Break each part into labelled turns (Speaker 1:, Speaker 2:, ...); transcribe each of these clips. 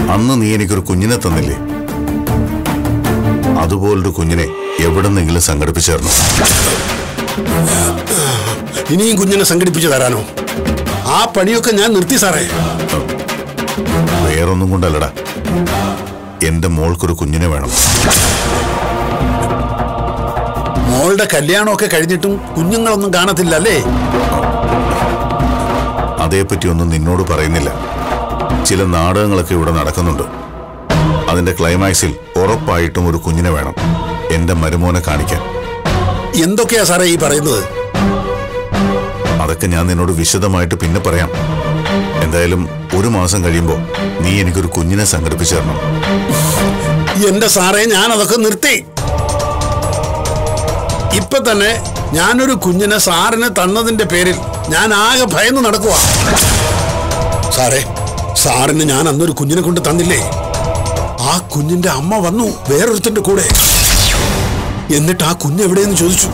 Speaker 1: അന്ന് നീ എനിക്കൊരു കുഞ്ഞിനെ തന്നില്ലേ അതുപോലൊരു കുഞ്ഞിനെ എവിടെന്നെങ്കിലും സംഘടിപ്പിച്ചു തരണം
Speaker 2: ഇനിയും കുഞ്ഞിനെ സംഘടിപ്പിച്ചു തരാനോ ആ പണിയൊക്കെ ഞാൻ നിർത്തി സാറേ
Speaker 1: വേറൊന്നും കൊണ്ടല്ലടാ എന്റെ മോൾക്കൊരു കുഞ്ഞിനെ വേണം
Speaker 2: മോളുടെ കല്യാണമൊക്കെ കഴിഞ്ഞിട്ടും കുഞ്ഞുങ്ങളൊന്നും കാണത്തില്ല അല്ലേ
Speaker 1: അതേപ്പറ്റി ഒന്നും നിന്നോട് പറയുന്നില്ല ചില നാടകങ്ങളൊക്കെ ഇവിടെ നടക്കുന്നുണ്ട് അതിന്റെ ക്ലൈമാക്സിൽ ഉറപ്പായിട്ടും ഒരു കുഞ്ഞിനെ വേണം എന്റെ മരുമോനെ കാണിക്കാൻ
Speaker 2: എന്തൊക്കെയാ സാറേ ഈ പറയുന്നത്
Speaker 1: അതൊക്കെ ഞാൻ നിന്നോട് വിശദമായിട്ട് പിന്നെ പറയാം എന്തായാലും ഒരു മാസം കഴിയുമ്പോൾ നീ എനിക്കൊരു കുഞ്ഞിനെ സംഘടിപ്പിച്ചു തരണം
Speaker 2: എന്റെ സാറേ ഞാൻ അതൊക്കെ നിർത്തി ഇപ്പൊ തന്നെ ഞാനൊരു കുഞ്ഞിനെ സാറിന് തന്നതിന്റെ പേരിൽ ഞാൻ ആകെ ഭയന്ന് നടക്കുക സാറേ സാറിന് ഞാൻ അന്നൊരു കുഞ്ഞിനെ കൊണ്ട് തന്നില്ലേ ആ കുഞ്ഞിന്റെ അമ്മ വന്നു വേറൊരുത്തന്റെ കൂടെ എന്നിട്ട് ആ കുഞ്ഞ് എവിടെയെന്ന് ചോദിച്ചു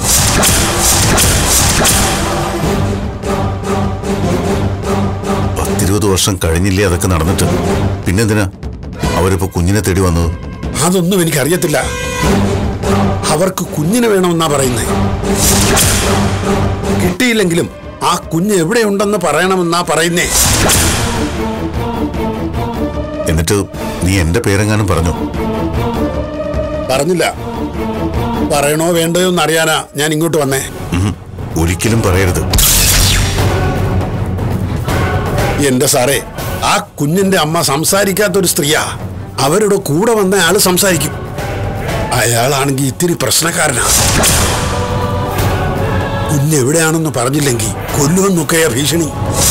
Speaker 1: പത്തിരുപത് വർഷം കഴിഞ്ഞില്ലേ അതൊക്കെ നടന്നിട്ട് പിന്നെന്തിനാ അവരിപ്പോ കുഞ്ഞിനെ തേടി വന്നത്
Speaker 2: അതൊന്നും എനിക്കറിയത്തില്ല അവർക്ക് കുഞ്ഞിനെ വേണമെന്നാ പറയുന്നേ കിട്ടിയില്ലെങ്കിലും ആ കുഞ്ഞ് എവിടെയുണ്ടെന്ന് പറയണമെന്നാ പറയുന്നേ
Speaker 1: എന്നിട്ട് നീ എന്റെ പേരെങ്ങാനും പറഞ്ഞു
Speaker 2: പറഞ്ഞില്ല പറയണോ വേണ്ടയോ എന്ന് അറിയാനാ ഞാൻ ഇങ്ങോട്ട് വന്നേ
Speaker 1: ഉം, ഒരിക്കലും പറയരുത്
Speaker 2: എന്റെ സാറേ ആ കുഞ്ഞിന്റെ അമ്മ സംസാരിക്കാത്തൊരു സ്ത്രീയാ അവരുടെ കൂടെ വന്ന ആള് സംസാരിക്കും അയാളാണെങ്കിൽ ഇത്തിരി പ്രശ്നക്കാരനാ കുഞ്ഞെവിടെയാണെന്ന് പറഞ്ഞില്ലെങ്കിൽ കൊല്ലുമെന്നൊക്കെയാ ഭീഷണി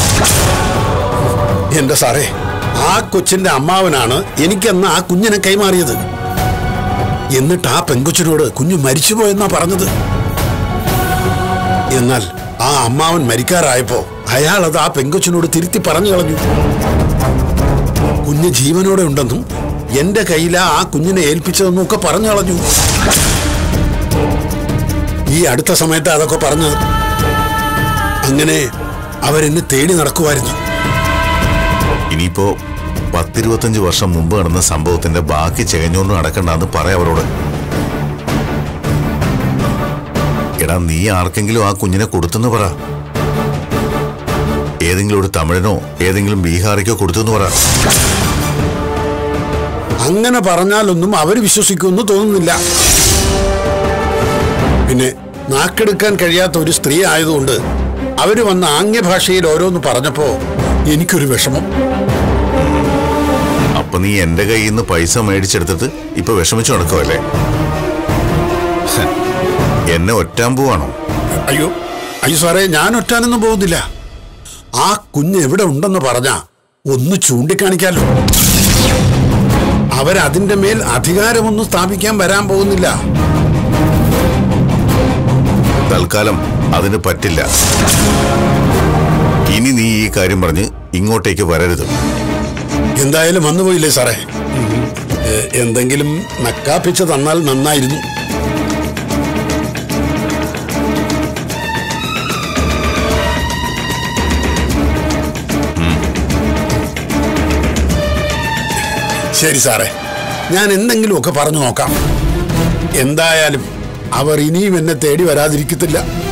Speaker 2: എന്റെ സാറേ ആ കൊച്ചിന്റെ അമ്മാവനാണ് എനിക്കന്ന് ആ കുഞ്ഞിനെ കൈമാറിയത് എന്നിട്ട് ആ പെൺകൊച്ചിനോട് കുഞ്ഞ് മരിച്ചുപോയെന്നാ പറഞ്ഞത് എന്നാൽ ആ അമ്മാവൻ മരിക്കാറായപ്പോ അയാൾ അത് ആ പെങ്കൊച്ചിനോട് തിരുത്തി പറഞ്ഞു കളഞ്ഞു കുഞ്ഞ് ജീവനോടെ ഉണ്ടെന്നും എന്റെ കയ്യിലാ ആ കുഞ്ഞിനെ ഏൽപ്പിച്ചതെന്നും ഒക്കെ പറഞ്ഞു കളഞ്ഞു ഈ അടുത്ത സമയത്ത് അതൊക്കെ പറഞ്ഞത് അങ്ങനെ അവരെന്നെ തേടി നടക്കുമായിരുന്നു
Speaker 1: ഇനിയിപ്പോ പത്തിരുപത്തഞ്ച് വർഷം മുമ്പ് നടന്ന സംഭവത്തിന്റെ ബാക്കി ചെകഞ്ഞോണ്ട് നടക്കണ്ടെന്ന് പറ അവരോട് എടാ നീ ആർക്കെങ്കിലും ആ കുഞ്ഞിനെ കൊടുത്തെന്ന് പറ ഏതെങ്കിലും ഒരു തമിഴനോ ഏതെങ്കിലും ബീഹാറിക്കോ കൊടുത്തെന്ന് പറ
Speaker 2: അങ്ങനെ പറഞ്ഞാലൊന്നും അവർ വിശ്വസിക്കുമെന്ന് തോന്നുന്നില്ല പിന്നെ നാക്കെടുക്കാൻ കഴിയാത്ത ഒരു സ്ത്രീ ആയതുകൊണ്ട് അവര് വന്ന ആംഗ്യഭാഷയിൽ ഓരോന്ന് പറഞ്ഞപ്പോ എനിക്കൊരു വിഷമം
Speaker 1: അപ്പൊ നീ എന്റെ കയ്യിൽ നിന്ന് പൈസ മേടിച്ചെടുത്തിട്ട് ഇപ്പൊ വിഷമിച്ചു നടക്കുമല്ലേ ഹ, എന്നെ ഒറ്റാൻ പോവാണോ
Speaker 2: അയ്യോ അയ്യോ സാറേ ഞാൻ ഒറ്റാനൊന്നും പോകുന്നില്ല ആ കുഞ്ഞ് എവിടെ ഉണ്ടെന്ന് പറഞ്ഞാ ഒന്ന് ചൂണ്ടിക്കാണിക്കാലോ അവരതിന്റെ മേൽ അധികാരമൊന്നും സ്ഥാപിക്കാൻ വരാൻ പോകുന്നില്ല
Speaker 1: തൽക്കാലം അതിന് പറ്റില്ല ഇനി നീ ഈ കാര്യം പറഞ്ഞ് ഇങ്ങോട്ടേക്ക് വരരുത്
Speaker 2: എന്തായാലും വന്നുപോയില്ലേ സാറേ ഏ, എന്തെങ്കിലും നക്കാപ്പിച്ച് തന്നാൽ നന്നായിരുന്നു ശരി സാറേ ഞാൻ എന്തെങ്കിലുമൊക്കെ പറഞ്ഞു നോക്കാം എന്തായാലും അവർ ഇനിയും എന്നെ തേടി വരാതിരിക്കത്തില്ല